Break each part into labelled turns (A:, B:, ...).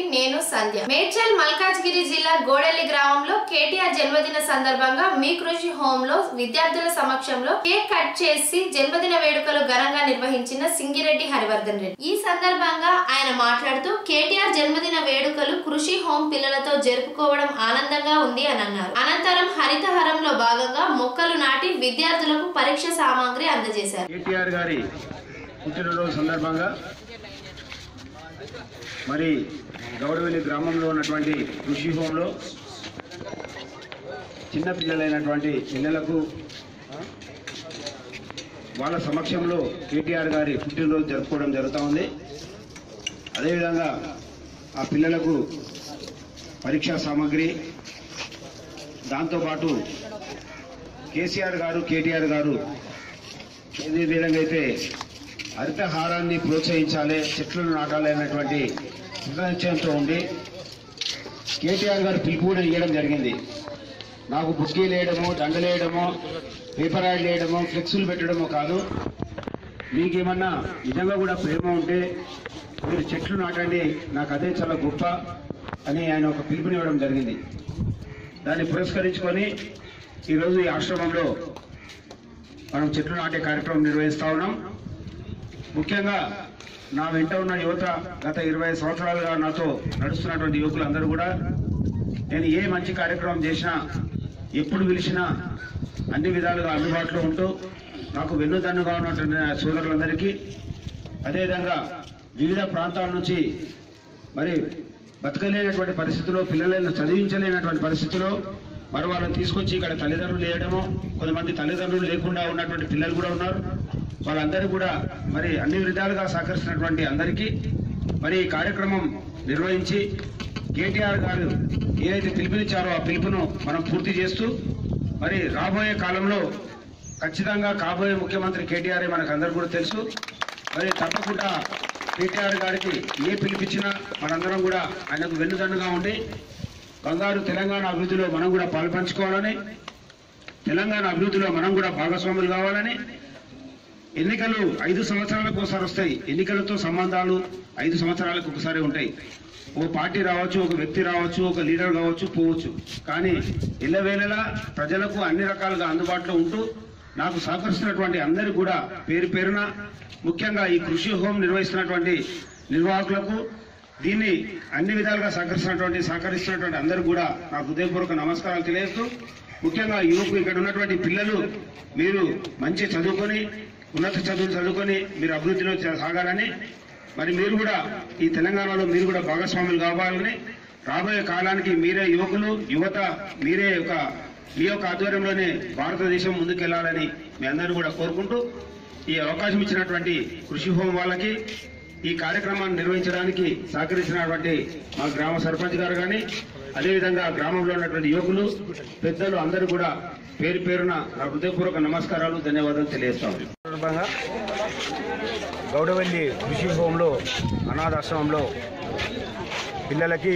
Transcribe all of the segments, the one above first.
A: నేను సంధ్య మేడ్చల్ మల్కాజ్గిరి జిల్లా గోడెల్లి గ్రామంలో కేటీఆర్ జన్మదిన సందర్భంగా మీ కృషి హోమ్ లో విద్యార్థుల సమక్షంలో కేక్ కట్ చేసి జన్మదిన వేడుకలు ఘనంగా నిర్వహించిన సింగిరెడ్డి హరివర్ధన్ రెడ్డి ఈ సందర్భంగా ఆయన మాట్లాడుతూ కేటీఆర్ జన్మదిన వేడుకలు కృషి హోమ్ పిల్లలతో జరుపుకోవడం ఆనందంగా ఉంది అని అన్నారు అనంతరం హరితహారంలో భాగంగా మొక్కలు నాటి విద్యార్థులకు పరీక్ష సామాగ్రి అందజేశారు
B: కేటీఆర్ గారి పుట్టినరోజు సందర్భంగా మరి గౌడవెల్లి గ్రామంలో ఉన్నటువంటి కృషి హోంలో చిన్న పిల్లలైనటువంటి పిల్లలకు వాళ్ళ సమక్షంలో కేటీఆర్ గారి పుట్టినరోజు జరుపుకోవడం జరుగుతూ ఉంది అదేవిధంగా ఆ పిల్లలకు పరీక్షా సామాగ్రి దాంతోపాటు కేసీఆర్ గారు కేటీఆర్ గారు ఏదే విధంగా అయితే హరితహారాన్ని ప్రోత్సహించాలి చెట్లను నాటాలి అన్నటువంటి నిశ్చయంతో ఉండి కేటీఆర్ గారు పిలుపు కూడా ఇవ్వడం జరిగింది నాకు బుక్కీలు వేయడమో దండలు వేయడమో పేపర్ యాడ్ వేయడమో ఫ్లెక్సులు పెట్టడమో కాదు మీకేమన్నా నిజంగా కూడా ప్రేమ ఉంటే మీరు చెట్లు నాటండి నాకు అదే చాలా గొప్ప అని ఆయన ఒక పిలుపునివ్వడం జరిగింది దాన్ని పురస్కరించుకొని ఈరోజు ఈ ఆశ్రమంలో మనం చెట్లు నాటే కార్యక్రమం నిర్వహిస్తా ఉన్నాం ముఖ్యంగా నా వెంట ఉన్న యువత గత ఇరవై సంవత్సరాలుగా నాతో నడుస్తున్నటువంటి యువకులందరూ కూడా నేను ఏ మంచి కార్యక్రమం చేసినా ఎప్పుడు పిలిచినా అన్ని విధాలుగా అందుబాటులో ఉంటూ నాకు వెన్నుదన్నుగా ఉన్నటువంటి నా సోదరులందరికీ అదేవిధంగా వివిధ ప్రాంతాల నుంచి మరి బతకలేనటువంటి పరిస్థితిలో పిల్లలను చదివించలేనటువంటి పరిస్థితిలో మరి వాళ్ళని తీసుకొచ్చి ఇక్కడ తల్లిదండ్రులు లేయడము కొంతమంది తల్లిదండ్రులు లేకుండా ఉన్నటువంటి పిల్లలు కూడా ఉన్నారు వాళ్ళందరూ కూడా మరి అన్ని విధాలుగా సహకరిస్తున్నటువంటి అందరికీ మరి ఈ కార్యక్రమం నిర్వహించి కేటీఆర్ గారు ఏదైతే పిలుపునిచ్చారో ఆ పిలుపును మనం పూర్తి చేస్తూ మరి రాబోయే కాలంలో ఖచ్చితంగా కాబోయే ముఖ్యమంత్రి కేటీఆర్ మనకు అందరు కూడా తెలుసు మరి తప్పకుండా కేటీఆర్ గారికి ఏ పిలిపించినా మనందరం కూడా ఆయనకు వెన్నుదన్నుగా ఉండి బంగారు తెలంగాణ అభివృద్ధిలో మనం కూడా పాల్పంచుకోవాలని తెలంగాణ అభివృద్ధిలో మనం కూడా భాగస్వాములు కావాలని ఎన్నికలు ఐదు సంవత్సరాలకు ఒకసారి వస్తాయి ఎన్నికలతో సంబంధాలు ఐదు సంవత్సరాలకు ఒకసారి ఉంటాయి ఒక పార్టీ రావచ్చు ఒక వ్యక్తి రావచ్చు ఒక లీడర్ కావచ్చు పోవచ్చు కానీ ఎల్లవేళలా ప్రజలకు అన్ని రకాలుగా అందుబాటులో ఉంటూ నాకు సహకరిస్తున్నటువంటి అందరూ కూడా పేరు పేరున ముఖ్యంగా ఈ కృషి హోం నిర్వహిస్తున్నటువంటి నిర్వాహకులకు దీన్ని అన్ని విధాలుగా సహకరిస్తున్నటువంటి సహకరిస్తున్నటువంటి అందరూ కూడా నా హృదయపూర్వక నమస్కారాలు తెలియజేస్తూ ముఖ్యంగా యువకు ఇక్కడ ఉన్నటువంటి పిల్లలు మీరు మంచి చదువుకొని ఉన్నత చదువులు చదువుకొని మీరు అభివృద్ధిలో సాగాలని మరి మీరు కూడా ఈ తెలంగాణలో మీరు కూడా భాగస్వాములు కావాలని రాబోయే కాలానికి మీరే యువకులు యువత మీరే ఒక మీ యొక్క ఆధ్వర్యంలోనే భారతదేశం ముందుకెళ్లాలని మీ అందరూ కూడా కోరుకుంటూ ఈ అవకాశం ఇచ్చినటువంటి కృషి హోం వాళ్ళకి ఈ కార్యక్రమాన్ని నిర్వహించడానికి సహకరించినటువంటి మా గ్రామ సర్పంచ్ గారు కానీ అదేవిధంగా గ్రామంలో ఉన్నటువంటి యువకులు పెద్దలు అందరూ కూడా పేరు పేరున నా హృదయపూర్వక నమస్కారాలు ధన్యవాదాలు తెలియజేస్తాం సందర్భంగా గౌడవల్లి కృషి హోంలో అనాథాశ్రమంలో పిల్లలకి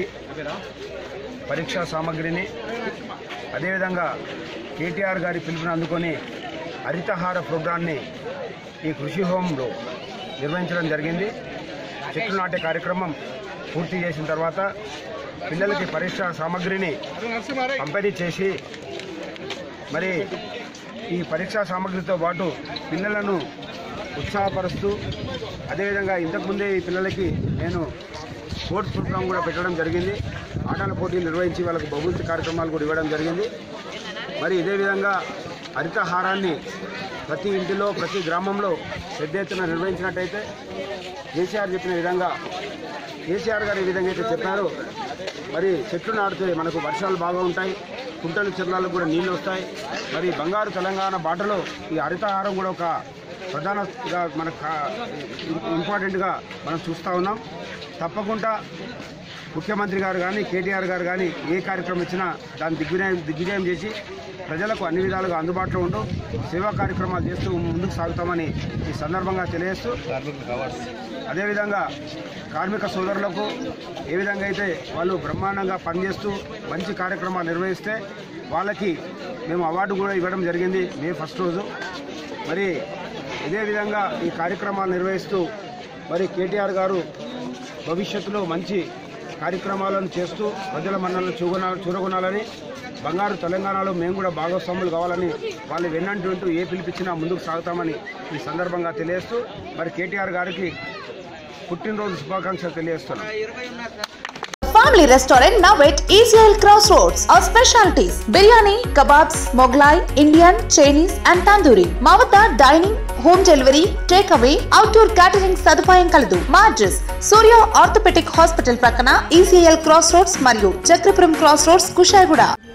B: పరీక్షా సామాగ్రిని అదేవిధంగా కేటీఆర్ గారి పిలుపుని అందుకొని హరితహార ప్రోగ్రాన్ని ఈ కృషి హోంలో నిర్వహించడం జరిగింది చెట్లు నాటే కార్యక్రమం పూర్తి చేసిన తర్వాత పిల్లలకి పరీక్షా సామాగ్రిని పంపిణీ చేసి మరి ఈ పరీక్షా సామాగ్రితో పాటు పిల్లలను ఉత్సాహపరుస్తూ అదేవిధంగా ఇంతకుముందే ఈ పిల్లలకి నేను స్పోర్ట్స్ ప్రోగ్రాం కూడా పెట్టడం జరిగింది ఆటల పోటీలు నిర్వహించి వాళ్ళకు బహుమతి కార్యక్రమాలు కూడా ఇవ్వడం జరిగింది మరి ఇదే విధంగా హరితహారాన్ని ప్రతి ఇంటిలో ప్రతి గ్రామంలో పెద్ద ఎత్తున నిర్వహించినట్టయితే కేసీఆర్ చెప్పిన విధంగా కేసీఆర్ గారు ఏ విధంగా అయితే చెప్పారో మరి చెట్లు నాటితే మనకు వర్షాలు బాగా ఉంటాయి కుంటలు చెర్లాలకు కూడా నీళ్లు వస్తాయి మరి బంగారు తెలంగాణ బాటలో ఈ హరితహారం కూడా ఒక ప్రధానగా మనకు ఇంపార్టెంట్గా మనం చూస్తూ ఉన్నాం తప్పకుండా ముఖ్యమంత్రి గారు కానీ కేటీఆర్ గారు కానీ ఏ కార్యక్రమం ఇచ్చినా దాన్ని దిగ్విజయం దిగ్విజయం చేసి ప్రజలకు అన్ని విధాలుగా అందుబాటులో ఉంటూ సేవా కార్యక్రమాలు చేస్తూ ముందుకు సాగుతామని ఈ సందర్భంగా తెలియజేస్తూ అదేవిధంగా కార్మిక సోదరులకు ఏ విధంగా అయితే వాళ్ళు బ్రహ్మాండంగా పనిచేస్తూ మంచి కార్యక్రమాలు నిర్వహిస్తే వాళ్ళకి మేము అవార్డు కూడా ఇవ్వడం జరిగింది మే ఫస్ట్ రోజు మరి ఇదే విధంగా ఈ కార్యక్రమాలు నిర్వహిస్తూ మరి కేటీఆర్ గారు భవిష్యత్తులో మంచి కార్యక్రమాలను చేస్తూ ప్రజల మన్నలను చూగున చూరగొనాలని బంగారు తెలంగాణలో మేము కూడా భాగస్వాములు కావాలని వాళ్ళు వెన్నంటి వింటూ ఏ పిలిపించినా ముందుకు సాగుతామని ఈ సందర్భంగా తెలియజేస్తూ మరి కేటీఆర్ గారికి పుట్టినరోజు శుభాకాంక్షలు తెలియజేస్తున్నాం
C: Family restaurant now at Israel Crossroads. Our specialties biryani, kebabs, Moglai, Indian, Chinese and tandoori. మా వద్ద dining home delivery take away outdoor catering సదుపాయం కలదు మా అడ్రస్ సూర్య ఆర్థోపెటిక్ హాస్పిటల్ ప్రక్కన ఈసీఎల్ క్రాస్ రోడ్స్ మరియు చక్రపురం క్రాస్ రోడ్స్ కుషాయిగూడ